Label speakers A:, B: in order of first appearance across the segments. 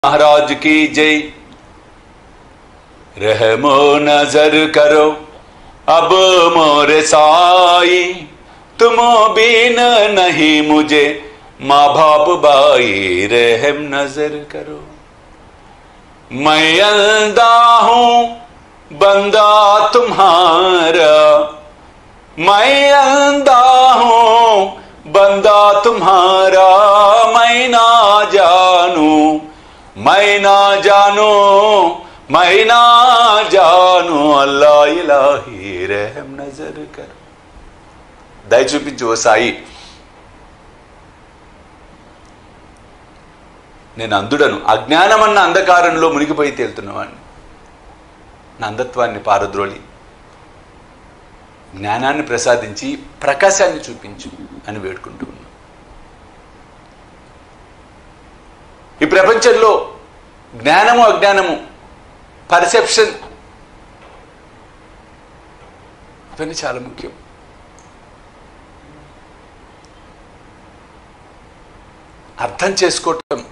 A: महाराज की जय रहमो नजर करो अब मोरे साई तुम बिन नहीं मुझे माँ बाप बाई रहम नजर करो मैं अंधा हूं बंदा तुम्हारा मैं अंधा हूं बंदा तुम्हारा मैं ना जानू मैं ना जानू मैं ना जानू అల్లా ఇలాహి రెహం నజర్ కర్ దయ చూపించు ఓ సాయి నేను అందుడను అజ్ఞానమన్న అంధకారంలో మునిగిపోయి తేలుతున్నవాడిని నా అంధత్వాన్ని పారద్రోలి జ్ఞానాన్ని ప్రసాదించి ప్రకాశాన్ని చూపించు అని వేడుకుంటూ ఉన్నాం ఈ ప్రపంచంలో జ్ఞానము అజ్ఞానము పర్సెప్షన్ ఇవన్నీ చాలా ముఖ్యం అర్థం చేసుకోవటం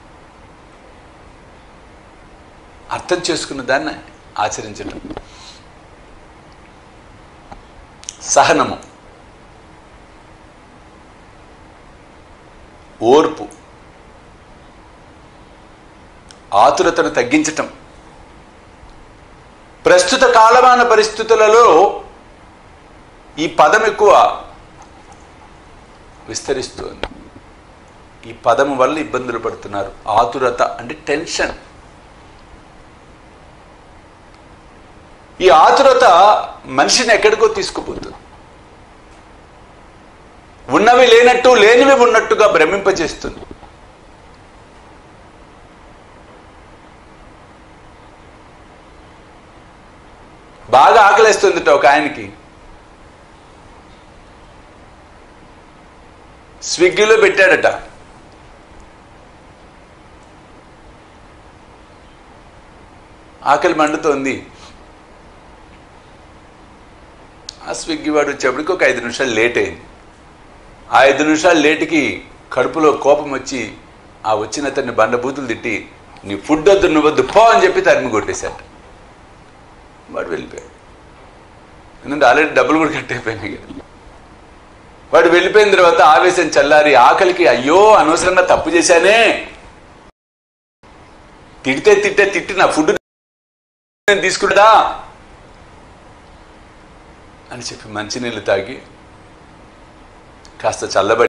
A: అర్థం చేసుకున్న దాన్ని ఆచరించటం సహనము ఓర్పు ఆతురతను తగ్గించటం ప్రస్తుత కాలమాన పరిస్థితులలో ఈ పదం ఎక్కువ విస్తరిస్తోంది ఈ పదం వల్ల ఇబ్బందులు పడుతున్నారు ఆతురత అంటే టెన్షన్ ఈ ఆతురత మనిషిని ఎక్కడికో తీసుకుపోతుంది ఉన్నవి లేనట్టు లేనివి ఉన్నట్టుగా భ్రమింపజేస్తుంది బాగా ఆకలేస్తుంది ఒక ఆయనకి స్విగ్గీలో పెట్టాడట ఆకలి మండుతోంది ఆ స్విగ్గీ వాడు వచ్చేప్పటికి ఒక ఐదు నిమిషాలు లేట్ అయింది ఆ ఐదు నిమిషాలు లేటుకి కడుపులో కోపం వచ్చి ఆ వచ్చిన అతన్ని బండబూతులు తిట్టి నీ ఫుడ్ వద్దు నువ్వు వద్దు పో అని చెప్పి తరిమి కొట్టేశాడు వాడు వెళ్ళిపోయాడు ఎందుకంటే ఆల్రెడీ డబ్బులు కూడా కట్టయిపోయినాయి కదా వాడు వెళ్ళిపోయిన తర్వాత ఆవేశం చల్లారి ఆకలికి అయ్యో అనవసరంగా తప్పు చేశానే తిడితే తిట్టే తిట్టి నా ఫుడ్ నేను తీసుకుంటా అని చెప్పి మంచినీళ్ళు తాగి కాస్త చల్లబడి